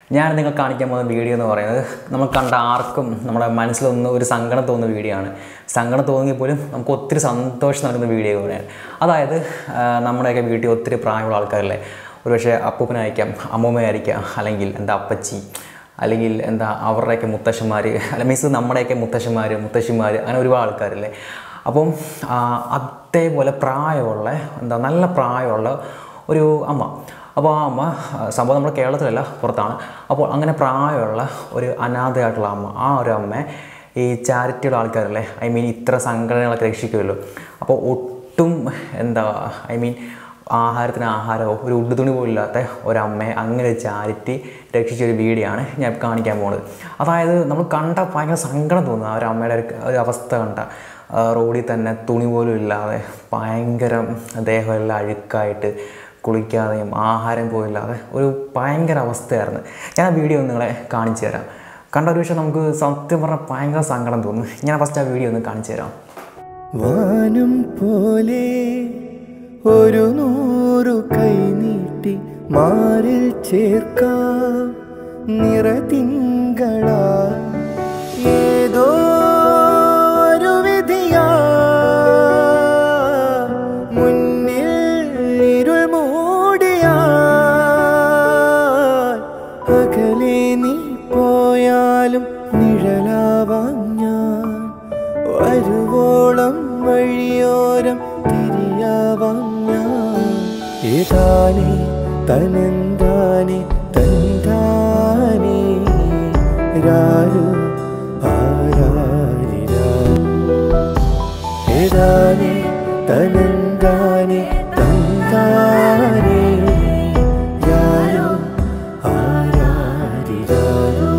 ഞാൻ നിങ്ങൾ കാണിക്കാൻ പോകുന്ന വീഡിയോ എന്ന് പറയുന്നത് നമ്മൾ കണ്ട ആർക്കും നമ്മുടെ മനസ്സിലൊന്ന് ഒരു സങ്കടം തോന്നുന്ന വീഡിയോ ആണ് സങ്കടം തോന്നിയെങ്കിൽ പോലും നമുക്ക് ഒത്തിരി സന്തോഷം നൽകുന്ന വീഡിയോ കൂടെയാണ് അതായത് ആ, നമ്മുടെയൊക്കെ വീട്ടിൽ ഒത്തിരി പ്രായമുള്ള ആൾക്കാരല്ലേ ഒരുപക്ഷെ അപ്പൂപ്പനായിരിക്കാം അമ്മൂമ്മയായിരിക്കാം അല്ലെങ്കിൽ എന്താ അപ്പച്ചി അല്ലെങ്കിൽ എന്താ അവരുടെയൊക്കെ മുത്തശ്ശന്മാർ അല്ല മീൻസ് നമ്മുടെയൊക്കെ മുത്തശ്ശന്മാർ മുത്തശ്ശിമാർ അങ്ങനെ ഒരുപാട് ആൾക്കാരില്ലേ അപ്പം ആ, അതേപോലെ പ്രായമുള്ള എന്താ നല്ല പ്രായമുള്ള ഒരു അമ്മ അപ്പോൾ ആ അമ്മ ആ, സംഭവം നമ്മുടെ കേരളത്തിലല്ല പുറത്താണ് അപ്പോൾ അങ്ങനെ പ്രായമുള്ള ഒരു അനാഥയായിട്ടുള്ള അമ്മ ആ ഒരു അമ്മ ഈ ചാരിറ്റിയുടെ ആൾക്കാരല്ലേ ഐ മീൻ ഇത്ര സംഘടനകളൊക്കെ രക്ഷിക്കുമല്ലോ അപ്പോൾ ഒട്ടും എന്താ ഐ മീൻ ആഹാരത്തിന് ആഹാരമോ ഒരു ഉടുതുണി പോലും ഇല്ലാത്ത ഒരമ്മയെ അങ്ങനെ ഒരു ചാരിറ്റി രക്ഷിച്ച ഒരു വീഡിയോ ആണ് ഞാൻ കാണിക്കാൻ പോകുന്നത് അതായത് നമ്മൾ കണ്ട ഭയങ്കര സങ്കടം തോന്നുന്നു ആ ഒരു അമ്മയുടെ ഒരു ഒരു അവസ്ഥ കണ്ട ആ, റോഡിൽ തന്നെ തുണി പോലും ഇല്ലാതെ ഭയങ്കര ദേഹമെല്ലാം അഴുക്കായിട്ട് കുളിക്കാതെയും ആഹാരം പോലും ഇല്ലാതെ ഒരു ഭയങ്കര അവസ്ഥയായിരുന്നു ഞാൻ ആ വീഡിയോ ഒന്ന് നിങ്ങളെ കാണിച്ചു തരാം കണ്ട ഒരു പക്ഷേ നമുക്ക് സത്യം പറഞ്ഞാൽ ഭയങ്കര സങ്കടം തോന്നുന്നു ഞാൻ ഫസ്റ്റ് ആ വീഡിയോ ഒന്ന് കാണിച്ചു തരാം വാനം പോലെ ഒരു നൂറു കൈ നീട്ടി മാറിൽ ചേർക്കാം നിറതിങ്കളാ ഏതോ ഒരു വിധിയാ മുന്നിൽ ഇരുൾ മൂടിയാ അകലെ നീ പോയാലും നിഴലാവാം ഞാൻ വരുവോളം വഴിയോരം തിരിയാവാം ഞാൻ ഏതാനേ തനന്താനേ തന്താനേ രാരു ആരാരിരാ ഏതാനേ തനന്താനേ തന്താനേ രാരു ആരാരിരാരു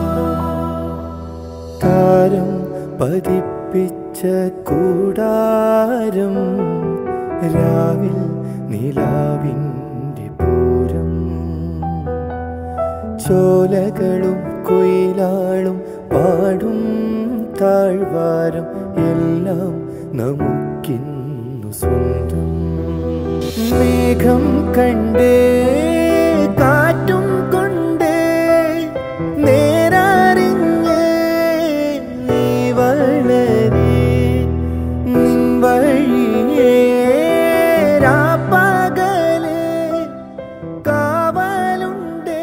താരം പതിപ്പിച്ച കൂടാരം രാവിൽ നിലാവിൻ്റെ പൂരം ചോലകളും കൊയിലാളും പാടും താഴ്വാരം എല്ലാം നമുക്കിന്നു സ്വന്തം മേഘം കണ്ടേ കാറ്റും കൊണ്ടേ നേരറിഞ്ഞ് നീ വളരെ നിൻ വഴിയേ രാപ്പകലേ കാവലുണ്ടേ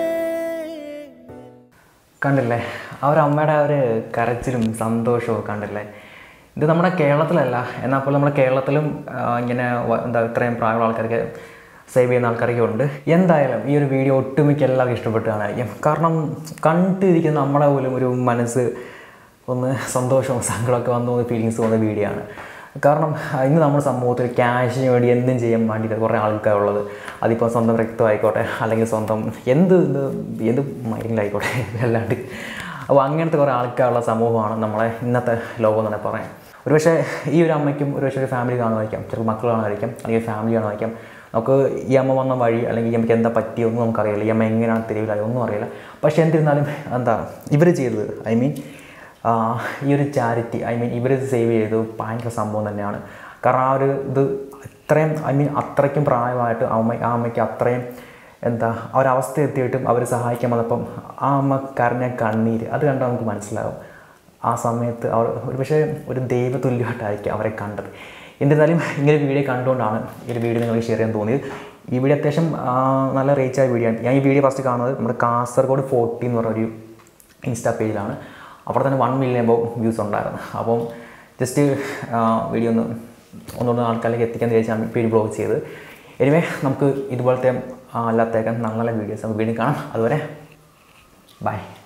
കണ്ടില്ലേ ആ ഒരു അമ്മയുടെ ആ ഒരു കരച്ചിലും സന്തോഷവും കണ്ടില്ലേ ഇത് നമ്മുടെ കേരളത്തിലല്ല എന്നാൽ പോലും നമ്മുടെ കേരളത്തിലും ആ, ഇങ്ങനെ വ- എന്താ ഇത്രയും പ്രായമുള്ള ആൾക്കാർക്ക് സേവ് ചെയ്യുന്ന ആൾക്കാരൊക്കെ ഉണ്ട് എന്തായാലും ഈ ഒരു വീഡിയോ ഒട്ടുമിക്ക എല്ലാവർക്കും ഇഷ്ടപ്പെട്ട് കാണാതിരിക്കും കാരണം കണ്ടിരിക്കുന്ന നമ്മുടെ പോലും ഒരു മനസ്സ് ഒന്ന് സന്തോഷവും സങ്കടമൊക്കെ വന്നു പോകുന്ന ഫീലിങ്സ് പോകുന്ന വീഡിയോ ആണ് കാരണം ആ, ഇന്ന് നമ്മുടെ സമൂഹത്തിൽ ക്യാഷിന് വേണ്ടി എന്തും ചെയ്യാൻ വേണ്ടിയിട്ട് കുറേ ആൾക്കാരുള്ളത് അതിപ്പോൾ സ്വന്തം രക്തമായിക്കോട്ടെ അല്ലെങ്കിൽ സ്വന്തം എന്ത് ഇത് എന്ത് മൈൻഡിലായിക്കോട്ടെ അല്ലാണ്ട് അപ്പോൾ അങ്ങനത്തെ കുറേ ആൾക്കാരുള്ള സമൂഹമാണ് നമ്മളെ ഇന്നത്തെ ലോകം എന്ന് തന്നെ പറയാം ഒരുപക്ഷെ ഈ ഒരു അമ്മയ്ക്കും ഒരുപക്ഷെ ഒരു ഫാമിലി കാണുമായിരിക്കാം ചിലപ്പോൾ മക്കൾ കാണുമായിരിക്കാം അല്ലെങ്കിൽ ഫാമിലി കാണുമായിരിക്കാം നമുക്ക് ഈ അമ്മ വന്ന വഴി അല്ലെങ്കിൽ ഈ അമ്മയ്ക്ക് എന്താ പറ്റിയൊന്നും നമുക്കറിയില്ല ഈ അമ്മ എങ്ങനെയാണ് തെരുവിലായി ഒന്നും അറിയില്ല പക്ഷേ എന്നിരുന്നാലും എന്താ ഇവർ ചെയ്തത് ഐ മീൻ ഈ ഒരു ചാരിറ്റി ഐ മീൻ ഇവർ സേവ് ചെയ്തത് ഭയങ്കര സംഭവം തന്നെയാണ് കാരണം ആ ഒരു ഇത് അത്രയും ഐ മീൻ അത്രയ്ക്കും പ്രായമായിട്ട് ആ അമ്മ ആ അമ്മയ്ക്ക് അത്രയും എന്താ ആ ഒരു അവസ്ഥ എത്തിയിട്ടും അവർ സഹായിക്കാൻ വന്നപ്പം ആ അമ്മ കരഞ്ഞ കണ്ണീര് അത് കണ്ടാൽ നമുക്ക് മനസ്സിലാവും ആ സമയത്ത് അവർ ഒരു പക്ഷേ ഒരു ദൈവതുല്യമായിട്ടായിരിക്കും അവരെ കണ്ടത് എന്നിരുന്നാലും ഇങ്ങനെ വീഡിയോ കണ്ടുകൊണ്ടാണ് ഈ ഒരു വീഡിയോ നിങ്ങൾക്ക് ഷെയർ ചെയ്യാൻ തോന്നിയത് ഈ വീഡിയോ അത്യാവശ്യം ആ, നല്ല റീച്ച് ആയ വീഡിയോ ആണ് ഞാൻ ഈ വീഡിയോ ഫസ്റ്റ് കാണുന്നത് നമ്മുടെ കാസർഗോഡ് ഫോർട്ടി എന്ന് പറഞ്ഞ ഒരു ഇൻസ്റ്റാ പേജിലാണ് അവിടെ തന്നെ വൺ മില്യൺ എബോ വ്യൂസ് ഉണ്ടായിരുന്നു അപ്പം ജസ്റ്റ് വീഡിയോ ഒന്ന് ഒന്നുകൂടെ ആൾക്കാരിലേക്ക് എത്തിക്കാൻ വിചാരിച്ചാണ് ഇപ്പോൾ ഈ ബ്ലോഗ് ചെയ്തത് എനിവേ നമുക്ക് ഇതുപോലത്തെ ആ, അല്ലാത്തേക്കാൻ നല്ല നല്ല വീഡിയോസ് നമുക്ക് വീണ്ടും കാണാം അതുവരെ ബൈ